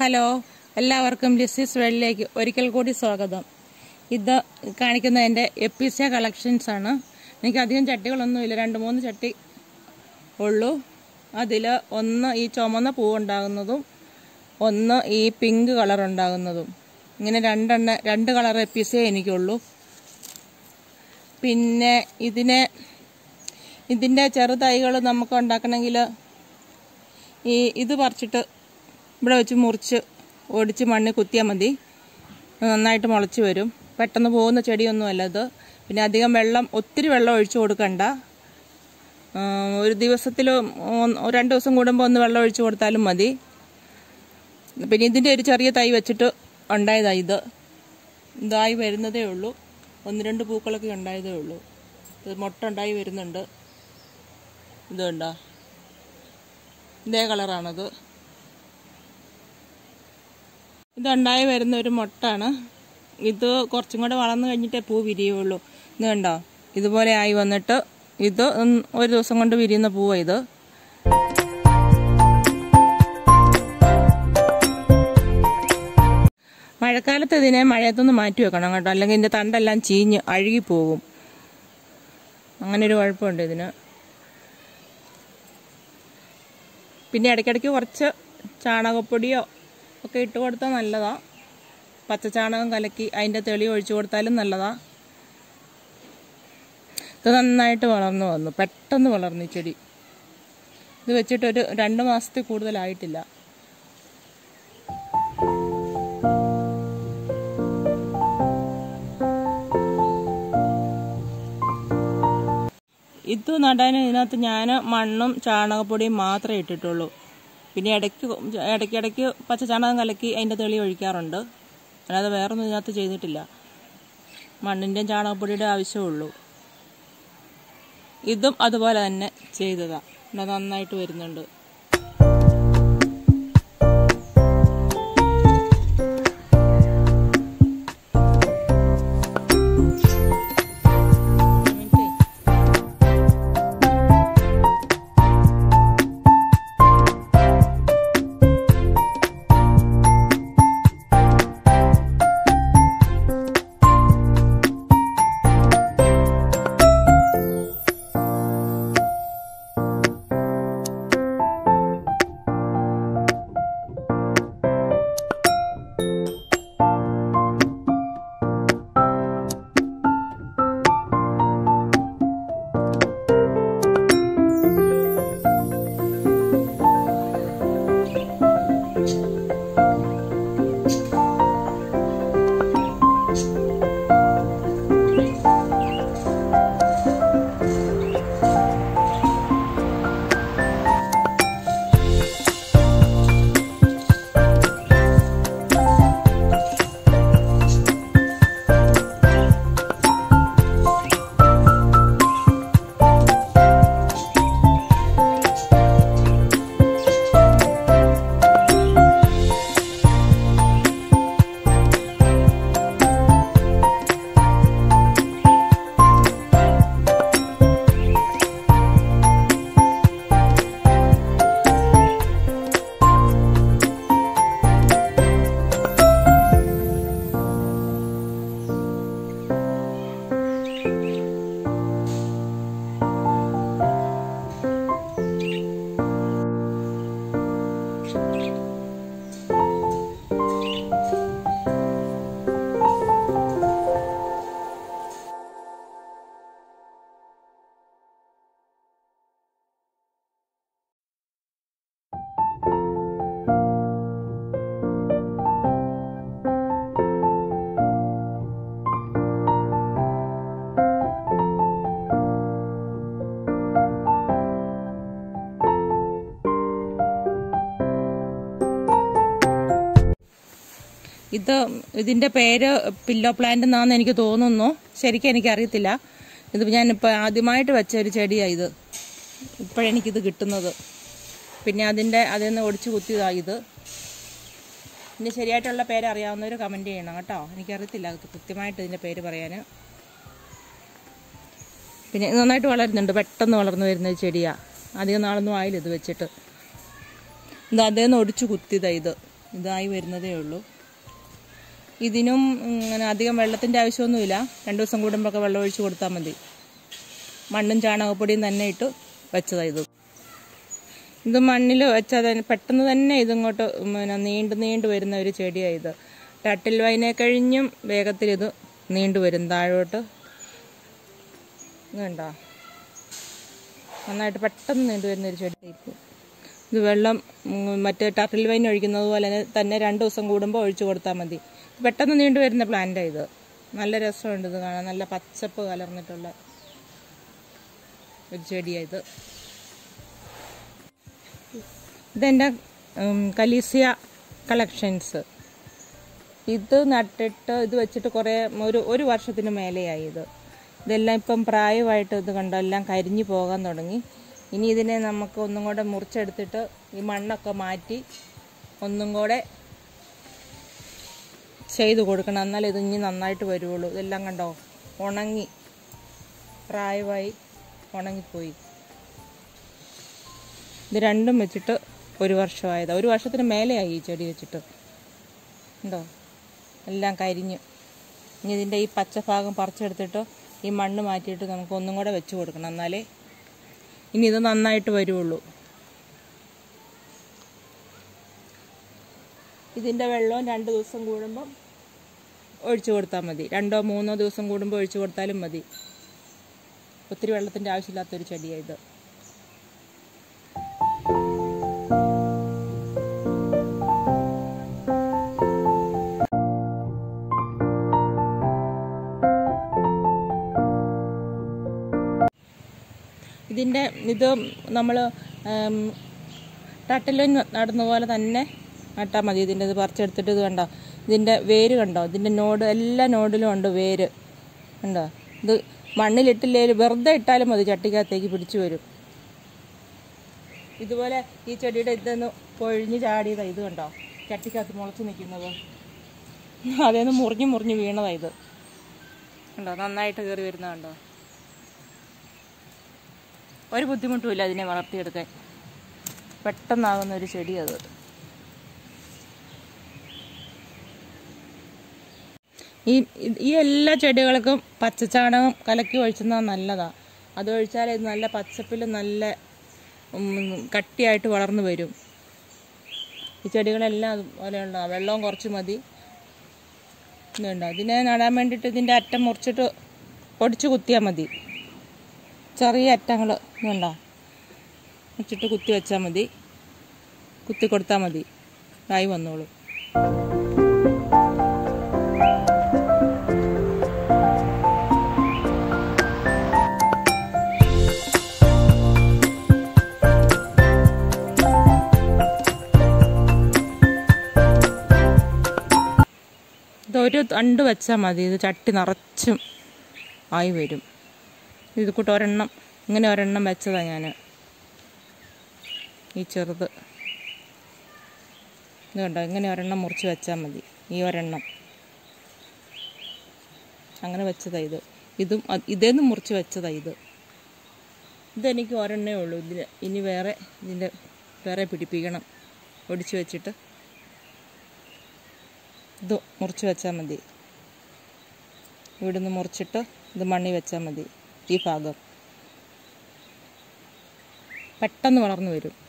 hello എല്ലാവർക്കും ലിസിസ് വേൾഡിലേക്ക് ഒരിക്കൽ കൂടി സ്വാഗതം ഇത് കാണിക്കുന്ന എൻ്റെ എപ്പിസിയ കളക്ഷൻസ് ആണ് എനിക്ക് അധികം ചട്ടികളൊന്നുമില്ല രണ്ട് മൂന്ന് ചട്ടി ഉള്ളൂ അതിൽ ഒന്ന് ഈ ചുമന്ന പൂ ഉണ്ടാകുന്നതും ഒന്ന് ഈ പിങ്ക് കളർ ഉണ്ടാകുന്നതും ഇങ്ങനെ രണ്ടെണ്ണ രണ്ട് കളർ എപ്പിസിയേ എനിക്കുള്ളൂ പിന്നെ ഇതിനെ ഇതിൻ്റെ ചെറുതൈകൾ നമുക്ക് ഉണ്ടാക്കണമെങ്കിൽ ഈ ഇത് പറിച്ചിട്ട് ഇവിടെ വെച്ച് മുറിച്ച് ഒടിച്ച് മണ്ണിൽ കുത്തിയാൽ മതി അത് നന്നായിട്ട് മുളച്ച് വരും പെട്ടെന്ന് പോകുന്ന ചെടിയൊന്നുമല്ല ഇത് പിന്നെ അധികം വെള്ളം ഒത്തിരി വെള്ളം ഒഴിച്ചു കൊടുക്കണ്ട ആ, ഒരു ദിവസത്തിൽ രണ്ട് ദിവസം കൂടുമ്പോൾ ഒന്ന് വെള്ളം ഒഴിച്ചു കൊടുത്താലും മതി പിന്നെ ഇതിൻ്റെ ഒരു ചെറിയ തൈ വെച്ചിട്ട് ഉണ്ടായതാ ഇത് ഇതായി വരുന്നതേ ഉള്ളൂ ഒന്ന് രണ്ട് പൂക്കളൊക്കെ ഉണ്ടായതേ ഉള്ളൂ ഇത് മുട്ട ഉണ്ടായി വരുന്നുണ്ട് ഇത് കണ്ടോ ഇതേ കളറാണത് ഇതുണ്ടായി വരുന്ന ഒരു മുട്ടാണ് ഇത് കുറച്ചും കൂടെ വളർന്നു കഴിഞ്ഞിട്ടേ പൂ വിരിയുള്ളൂ ഇത് കണ്ടോ ഇതുപോലെ ആയി വന്നിട്ട് ഇത് ഉം ഒരു ദിവസം കൊണ്ട് വിരിയുന്ന പൂവാ ഇത് മഴക്കാലത്ത് ഇതിനെ മഴയത്തൊന്ന് മാറ്റി വെക്കണം കേട്ടോ അല്ലെങ്കിൽ ഇതിന്റെ തണ്ടെല്ലാം ചീഞ്ഞ് അഴുകിപ്പോകും അങ്ങനെ ഒരു കുഴപ്പമുണ്ട് ഇതിന് പിന്നെ ഇടയ്ക്കിടയ്ക്ക് കുറച്ച് ചാണകപ്പൊടിയോ ഒക്കെ ഇട്ട് കൊടുത്താൽ നല്ലതാ പച്ചച്ചാണകം കലക്കി അതിൻ്റെ തെളി ഒഴിച്ചു കൊടുത്താലും നല്ലതാ ഇത് നന്നായിട്ട് വളർന്നു വന്നു പെട്ടെന്ന് വളർന്നു ഈ ചെടി ഇത് വെച്ചിട്ടൊരു രണ്ട് മാസത്തിൽ കൂടുതലായിട്ടില്ല ഇത് നടാൻ ഇതിനകത്ത് ഞാൻ മണ്ണും ചാണകപ്പൊടിയും മാത്രമേ ഇട്ടിട്ടുള്ളൂ പിന്നെ ഇടയ്ക്ക് ഇടയ്ക്കിടയ്ക്ക് പച്ച ചാണകം കലക്കി അതിൻ്റെ തെളി ഒഴിക്കാറുണ്ട് അല്ലാതെ വേറൊന്നും ഇതിനകത്ത് ചെയ്തിട്ടില്ല മണ്ണിൻ്റെയും ചാണകപ്പൊടിയുടെ ആവശ്യമുള്ളൂ ഇതും അതുപോലെ തന്നെ ചെയ്തതാ ഇവിടെ നന്നായിട്ട് വരുന്നുണ്ട് ഇത് ഇതിന്റെ പേര് പില്ലോ പ്ലാന്റ് എന്നാന്ന് എനിക്ക് തോന്നുന്നു ശരിക്കും എനിക്കറിയത്തില്ല ഇത് ഞാനിപ്പോൾ ആദ്യമായിട്ട് വെച്ച ഒരു ചെടിയാണ് ഇത് ഇപ്പോഴെനിക്കിത് കിട്ടുന്നത് പിന്നെ അതിൻ്റെ അതിൽ നിന്ന് ഒടിച്ചു കുത്തിയതാണ് ഇത് ഇതിൻ്റെ ശരിയായിട്ടുള്ള പേര് അറിയാവുന്നവർ കമൻറ്റ് ചെയ്യണം കേട്ടോ എനിക്കറിയത്തില്ല ഇത് കൃത്യമായിട്ട് ഇതിൻ്റെ പേര് പറയാൻ പിന്നെ ഇത് നന്നായിട്ട് വളരുന്നുണ്ട് പെട്ടെന്ന് വളർന്നു വരുന്ന ഒരു ചെടിയാണ് അധികം നാളൊന്നും ആയില്ല ഇത് വെച്ചിട്ട് ഇത് അതേന്ന് ഒടിച്ചു കുത്തിയതാ ഇത് ഇതായി വരുന്നതേ ഉള്ളൂ ഇതിനും ഇങ്ങനെ അധികം വെള്ളത്തിൻ്റെ ആവശ്യമൊന്നുമില്ല രണ്ട് ദിവസം കൂടുമ്പോഴൊക്കെ വെള്ളം ഒഴിച്ച് കൊടുത്താൽ മതി മണ്ണും ചാണകപ്പൊടിയും തന്നെ ഇട്ട് വെച്ചതാണ് ഇത് ഇത് മണ്ണിൽ വെച്ചാൽ തന്നെ പെട്ടെന്ന് തന്നെ ഇതിങ്ങോട്ട് പിന്നെ നീണ്ടു നീണ്ടു വരുന്ന ഒരു ചെടിയാണ് ഇത് ടട്ടിൽ വൈനെ കഴിഞ്ഞും വേഗത്തിൽ ഇത് നീണ്ടു വരും താഴോട്ട് ഇതുണ്ടോ നന്നായിട്ട് പെട്ടെന്ന് നീണ്ടു വരുന്ന ഒരു ചെടി ഇരിക്കും ഇത് വെള്ളം ഉം, മറ്റേ ടർട്ടിൽ വൈൻ ഒഴിക്കുന്നത് പോലെ തന്നെ- തന്നെ രണ്ട് ദിവസം കൂടുമ്പോൾ ഒഴിച്ചു കൊടുത്താൽ മതി പെട്ടെന്ന് നീണ്ടു വരുന്ന പ്ലാന്റാണ് ഇത് നല്ല രസമുണ്ട് ഇത് കാണാൻ നല്ല പച്ചപ്പ് കലർന്നിട്ടുള്ള ഒരു ചെടിയാണ് ഇത് ഇതെൻ്റെ ഉം, കലീസിയ കളക്ഷൻസ് ഇത് നട്ടിട്ട് ഇത് വെച്ചിട്ട് കുറേ ഒരു ഒരു വർഷത്തിന് മേലെയായി ഇത് ഇതെല്ലാം ഇപ്പം പ്രായമായിട്ട് ഇത് കണ്ടോ എല്ലാം കരിഞ്ഞു പോകാൻ തുടങ്ങി ഇനി ഇതിനെ നമുക്ക് ഒന്നും കൂടെ മുറിച്ചെടുത്തിട്ട് ഈ മണ്ണൊക്കെ മാറ്റി ഒന്നും കൂടെ ചെയ്ത് കൊടുക്കണം എന്നാൽ ഇത് ഇനി നന്നായിട്ട് വരുള്ളൂ ഇതെല്ലാം കണ്ടോ ഉണങ്ങി പ്രായമായി ഉണങ്ങിപ്പോയി ഇത് രണ്ടും വെച്ചിട്ട് ഒരു വർഷമായത് ഒരു വർഷത്തിന് മേലെയായി ഈ ചെടി വെച്ചിട്ട് ഉണ്ടോ എല്ലാം കരിഞ്ഞ് ഇനി ഇതിൻ്റെ ഈ പച്ച ഭാഗം പറിച്ചെടുത്തിട്ട് ഈ മണ്ണ് മാറ്റിയിട്ട് നമുക്ക് ഒന്നും കൂടെ വെച്ച് കൊടുക്കണം എന്നാലേ ഇനി ഇത് നന്നായിട്ട് വരുള്ളൂ ഇതിൻ്റെ വെള്ളവും രണ്ട് ദിവസം കൂടുമ്പം ഒഴിച്ചു കൊടുത്താൽ മതി രണ്ടോ മൂന്നോ ദിവസം കൂടുമ്പോൾ ഒഴിച്ചു കൊടുത്താലും മതി ഒത്തിരി വെള്ളത്തിൻ്റെ ആവശ്യമില്ലാത്തൊരു ചെടിയാണ് ഇത് ഇതിൻ്റെ ഇത് നമ്മൾ ടട്ടിലും നടുന്ന പോലെ തന്നെ നട്ടാൽ മതി ഇതിൻ്റെ ഇത് പറിച്ചെടുത്തിട്ട് ഇത് കണ്ടോ ഇതിൻ്റെ വേര് കണ്ടോ ഇതിൻ്റെ നോഡ് എല്ലാ നോഡിലും ഉണ്ട് വേര് കണ്ടോ ഇത് മണ്ണിലിട്ടില്ലേലും വെറുതെ ഇട്ടാലും മതി ചട്ടിക്കകത്തേക്ക് പിടിച്ചു വരും ഇതുപോലെ ഈ ചെടിയുടെ ഇതൊന്ന് പൊഴിഞ്ഞ് ചാടിയതാ ഇത് കണ്ടോ ചട്ടിക്കകത്ത് മുളച്ച് നിൽക്കുന്നത് അതേന്ന് മുറിഞ്ഞ് മുറിഞ്ഞ് വീണതാ ഇത് കണ്ടോ നന്നായിട്ട് കയറി വരുന്ന കണ്ടോ ഒരു ബുദ്ധിമുട്ടുമില്ല അതിനെ വളർത്തിയെടുക്കാൻ പെട്ടെന്നാകുന്ന ഒരു ചെടി അത് ഈ ഈ എല്ലാ ചെടികൾക്കും പച്ചച്ചാണകം കലക്കി ഒഴിച്ചെന്നാൽ നല്ലതാണ് അത് ഒഴിച്ചാൽ ഇത് നല്ല പച്ചപ്പിൽ നല്ല ഉം, കട്ടിയായിട്ട് വളർന്നു വരും ഈ ചെടികളെല്ലാം അതുപോലെയുള്ള വെള്ളവും കുറച്ച് മതി ഇതുണ്ട് ഇതിനെ നടാൻ വേണ്ടിയിട്ട് ഇതിൻ്റെ അറ്റം മുറിച്ചിട്ട് ഒടിച്ച് കുത്തിയാൽ മതി ചെറിയ അറ്റങ്ങൾ ഇതുണ്ടോ വെച്ചിട്ട് കുത്തി വെച്ചാൽ മതി കുത്തി കൊടുത്താൽ മതി ആയി വന്നോളൂ ഇതൊരു തണ്ട് വെച്ചാൽ മതി ഇത് ചട്ടി നിറച്ചും ആയി വരും ഇത് കൂട്ട് ഒരെണ്ണം ഇങ്ങനെ ഒരെണ്ണം വെച്ചതാണ് ഞാൻ ഈ ചെറുത് ഇത് കണ്ടോ ഇങ്ങനെ ഒരെണ്ണം മുറിച്ച് വെച്ചാൽ മതി ഈ ഒരെണ്ണം അങ്ങനെ വെച്ചതാ ഇത് ഇതും അത് ഇതേന്ന് മുറിച്ച് വെച്ചതാ ഇത് ഇതെനിക്ക് ഒരെണ്ണേ ഉള്ളൂ ഇതിന് ഇനി വേറെ ഇതിൻ്റെ വേറെ പിടിപ്പിക്കണം ഒടിച്ച് വെച്ചിട്ട് ഇത് മുറിച്ച് വെച്ചാൽ മതി ഇവിടുന്ന് മുറിച്ചിട്ട് ഇത് മണ്ണി വെച്ചാൽ മതി ഈ ഭാഗം പെട്ടെന്ന് വളർന്നു വരും